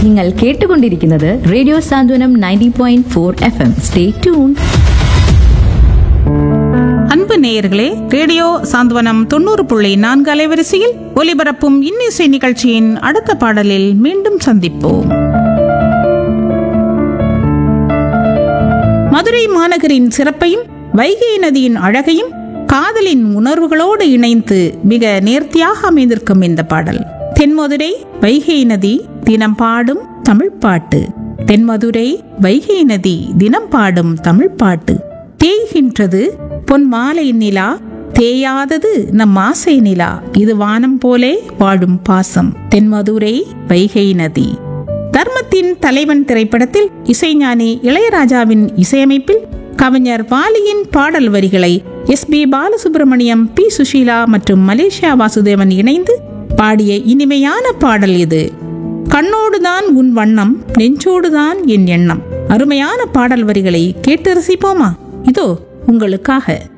നിങ്ങൾ കേട്ടുകൊണ്ടിരിക്കുന്നത് radio Santhwanam ninety point four F M stay tune அன்பு நேயர்களே ரேடியோ சாந்தவனம் தொண்ணூறு புள்ளி நான்கு அலைவரிசையில் ஒலிபரப்பும் இன்னிசை நிகழ்ச்சியின் அடுத்த பாடலில் மீண்டும் சந்திப்போம் மதுரை மாநகரின் சிறப்பையும் வைகை நதியின் அழகையும் காதலின் உணர்வுகளோடு இணைந்து மிக நேர்த்தியாக அமைந்திருக்கும் இந்த பாடல் தென்மதுரை வைகை நதி தினம் பாடும் தமிழ் பாட்டு தென்மதுரை வைகை நதி தினம் பாடும் தமிழ் பாட்டு தேய்கின்றது பொன் மாலை நிலா தேயாதது நம் ஆசை நிலா இது வானம் போலே வாழும் பாசம் தென்மதுரை வைகை நதி தர்மத்தின் தலைவன் திரைப்படத்தில் இசைஞானி இளையராஜாவின் இசையமைப்பில் கவிஞர் வாலியின் பாடல் வரிகளை S P Balasubrahmanyam P Susheela மற்றும் மலேசியா வாசுதேவன் இணைந்து பாடிய இனிமையான பாடல் இது கண்ணோடுதான் உன் வண்ணம் நெஞ்சோடுதான் என் எண்ணம் அருமையான பாடல் வரிகளை கேட்டு ரசிப்போமா இதோ உங்களுக்காக